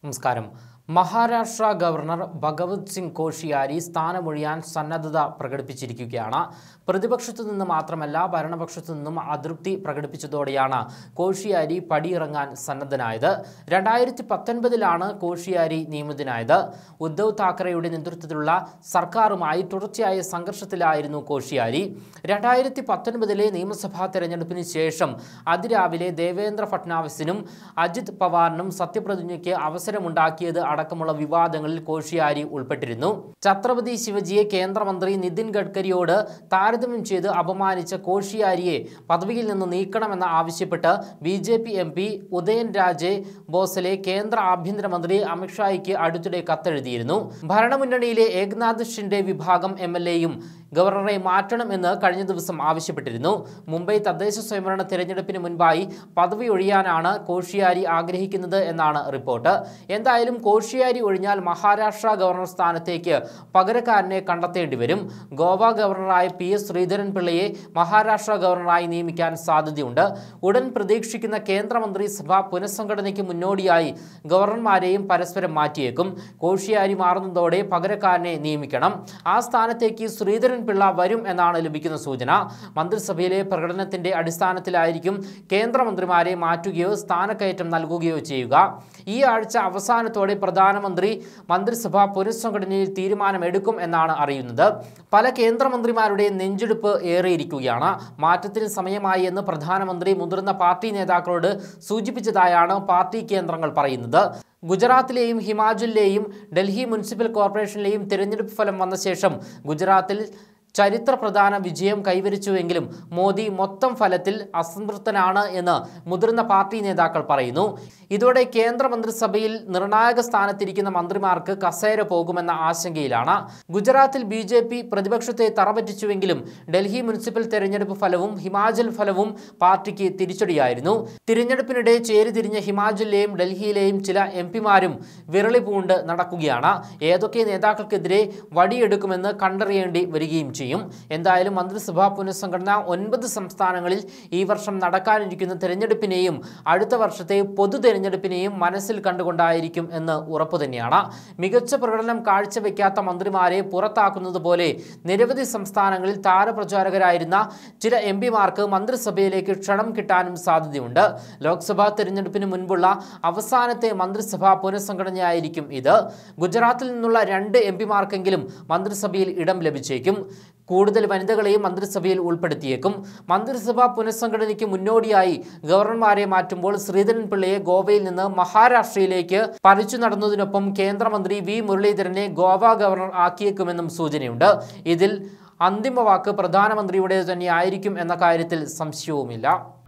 നമസ്കാരം മഹാരാഷ്ട്ര ഗവർണർ ഭഗവത് സിംഗ് കോഷിയാരി സ്ഥാനമൊഴിയാൻ സന്നദ്ധത പ്രകടിപ്പിച്ചിരിക്കുകയാണ് പ്രതിപക്ഷത്തു നിന്ന് മാത്രമല്ല ഭരണപക്ഷത്തു നിന്നും അതൃപ്തി പ്രകടിപ്പിച്ചതോടെയാണ് കോഷിയാരി പടിയിറങ്ങാൻ സന്നദ്ധനായത് രണ്ടായിരത്തി പത്തൊൻപതിലാണ് കോഷിയാരി നിയമിതനായത് ഉദ്ധവ് താക്കറെയുടെ നേതൃത്വത്തിലുള്ള സർക്കാരുമായി തുടർച്ചയായ സംഘർഷത്തിലായിരുന്നു കോഷിയാരി രണ്ടായിരത്തി പത്തൊൻപതിലെ നിയമസഭാ തെരഞ്ഞെടുപ്പിന് ശേഷം അതിരാവിലെ ദേവേന്ദ്ര ഫട്നാവിസിനും അജിത് പവാറിനും സത്യപ്രതിജ്ഞയ്ക്ക് അവസരമുണ്ടാക്കിയത് അടക്കമുള്ള വിവാദങ്ങളിൽ കോഷിയാരി ഉൾപ്പെട്ടിരുന്നു ഛത്രപതി ശിവജിയെ കേന്ദ്രമന്ത്രി നിതിൻ ഗഡ്കരിയോട് താരതമ്യം ചെയ്ത് അപമാനിച്ച കോഷിയാരിയെ പദവിയിൽ നിന്ന് നീക്കണമെന്ന് ആവശ്യപ്പെട്ട് B J P M P Udayan Raje Bhosale കേന്ദ്ര ആഭ്യന്തരമന്ത്രി അമിത്ഷായ്ക്ക് അടുത്തിടെ കത്തെഴുതിയിരുന്നു ഭരണമുന്നണിയിലെ ഏക്നാഥ് ഷിൻഡെ വിഭാഗം എം എൽ എയും ഗവർണറെ മാറ്റണമെന്ന് കഴിഞ്ഞ ദിവസം ആവശ്യപ്പെട്ടിരുന്നു മുംബൈ തദ്ദേശ സ്വയംഭരണ തിരഞ്ഞെടുപ്പിന് മുൻപായി പദവി ഒഴിയാനാണ് കോഷിയാരി ആഗ്രഹിക്കുന്നത് എന്നാണ് റിപ്പോർട്ട് എന്തായാലും കോഷിയാരി ഒഴിഞ്ഞാൽ മഹാരാഷ്ട്ര ഗവർണർ സ്ഥാനത്തേക്ക് പകരക്കാരനെ കണ്ടെത്തേണ്ടി വരും ഗോവ ഗവർണറായ പി എസ് ശ്രീധരൻ പിള്ളയെ മഹാരാഷ്ട്ര ഗവർണറായി നിയമിക്കാൻ സാധ്യതയുണ്ട് ഉടൻ പ്രതീക്ഷിക്കുന്ന കേന്ദ്രമന്ത്രിസഭ പുനഃസംഘടനയ്ക്ക് മുന്നോടിയായി ഗവർണർമാരെയും പരസ്പരം മാറ്റിയേക്കും കോഷിയാരി മാറുന്നതോടെ പകരക്കാരനെ നിയമിക്കണം ആ സ്ഥാനത്തേക്ക് ശ്രീധരൻ പിള്ള വരും എന്നാണ് ലഭിക്കുന്ന സൂചന മന്ത്രിസഭയിലെ പ്രകടനത്തിന്റെ അടിസ്ഥാനത്തിലായിരിക്കും കേന്ദ്രമന്ത്രിമാരെ മാറ്റുകയോ സ്ഥാനക്കയറ്റം നൽകുകയോ ചെയ്യുക ഈ ആഴ്ച അവസാനത്തോടെ പ്രധാനമന്ത്രി മന്ത്രിസഭ പുനഃസംഘടനയിൽ തീരുമാനമെടുക്കും എന്നാണ് അറിയുന്നത് പല കേന്ദ്രമന്ത്രിമാരുടെ നെഞ്ചെടുപ്പ് ഏറിയിരിക്കുകയാണ് മാറ്റത്തിന് സമയമായി എന്ന് പ്രധാനമന്ത്രി മുതിർന്ന പാർട്ടി നേതാക്കളോട് സൂചിപ്പിച്ചതായാണ് പാർട്ടി കേന്ദ്രങ്ങൾ പറയുന്നത് ഗുജറാത്തിലെയും ഹിമാചലിലെയും ഡൽഹി മുനിസിപ്പൽ കോർപ്പറേഷനിലെയും തിരഞ്ഞെടുപ്പ് ഫലം വന്ന ശേഷം ഗുജറാത്തിൽ ചരിത്രപ്രധാന വിജയം കൈവരിച്ചുവെങ്കിലും മോദി മൊത്തം ഫലത്തിൽ അസംതൃപ്തനാണ് എന്ന് മുതിർന്ന പാർട്ടി നേതാക്കൾ പറയുന്നു ഇതോടെ കേന്ദ്രമന്ത്രിസഭയിൽ നിർണായക സ്ഥാനത്തിരിക്കുന്ന മന്ത്രിമാർക്ക് കസേര പോകുമെന്ന ആശങ്കയിലാണ് ഗുജറാത്തിൽ ബി ജെ പി പ്രതിപക്ഷത്തെ തറപറ്റിച്ചുവെങ്കിലും ഡൽഹി മുനിസിപ്പൽ തെരഞ്ഞെടുപ്പ് ഫലവും ഹിമാചൽ ഫലവും പാർട്ടിക്ക് തിരിച്ചടിയായിരുന്നു തിരഞ്ഞെടുപ്പിനിടെ ചേരിതിരിഞ്ഞ ഹിമാചലിലെയും ഡൽഹിയിലെയും ചില എം പിമാരും വിരളി പൂണ്ട് നടക്കുകയാണ് ഏതൊക്കെ നേതാക്കൾക്കെതിരെ വടിയെടുക്കുമെന്ന് കണ്ടറിയേണ്ടി വരികയും ചെയ്യും എന്തായാലും മന്ത്രിസഭാ പുനഃസംഘടന ഒൻപത് സംസ്ഥാനങ്ങളിൽ ഈ വർഷം നടക്കാനിരിക്കുന്ന തെരഞ്ഞെടുപ്പിനെയും അടുത്ത വർഷത്തെ പൊതു തെരഞ്ഞെടുപ്പിനെയും മനസ്സിൽ കണ്ടുകൊണ്ടായിരിക്കും എന്ന് ഉറപ്പു തന്നെയാണ് മികച്ച പ്രകടനം കാഴ്ചവെക്കാത്ത മന്ത്രിമാരെ പുറത്താക്കുന്നത് പോലെ നിരവധി സംസ്ഥാനങ്ങളിൽ താരപ്രചാരകരായിരുന്ന ചില എം പിമാർക്ക് മന്ത്രിസഭയിലേക്ക് ക്ഷണം കിട്ടാനും സാധ്യതയുണ്ട് ലോക്സഭാ തെരഞ്ഞെടുപ്പിന് മുൻപുള്ള അവസാനത്തെ മന്ത്രിസഭാ പുനഃസംഘടനയായിരിക്കും ഇത് ഗുജറാത്തിൽ നിന്നുള്ള രണ്ട് എം പിമാർക്കെങ്കിലും മന്ത്രിസഭയിൽ ഇടം ലഭിച്ചേക്കും കൂടുതൽ വനിതകളെയും മന്ത്രിസഭയിൽ ഉൾപ്പെടുത്തിയേക്കും മന്ത്രിസഭാ പുനഃസംഘടനയ്ക്ക് മുന്നോടിയായി ഗവർണർമാരെ മാറ്റുമ്പോൾ ശ്രീധരൻ പിള്ളയെ ഗോവയിൽ നിന്ന് മഹാരാഷ്ട്രയിലേക്ക് പറിച്ചു നടന്നതിനൊപ്പം കേന്ദ്രമന്ത്രി വി മുരളീധരനെ ഗോവ ഗവർണർ ആക്കിയേക്കുമെന്നും സൂചനയുണ്ട് ഇതിൽ അന്തിമ വാക്ക് പ്രധാനമന്ത്രിയുടേത് തന്നെയായിരിക്കും എന്ന കാര്യത്തിൽ സംശയവുമില്ല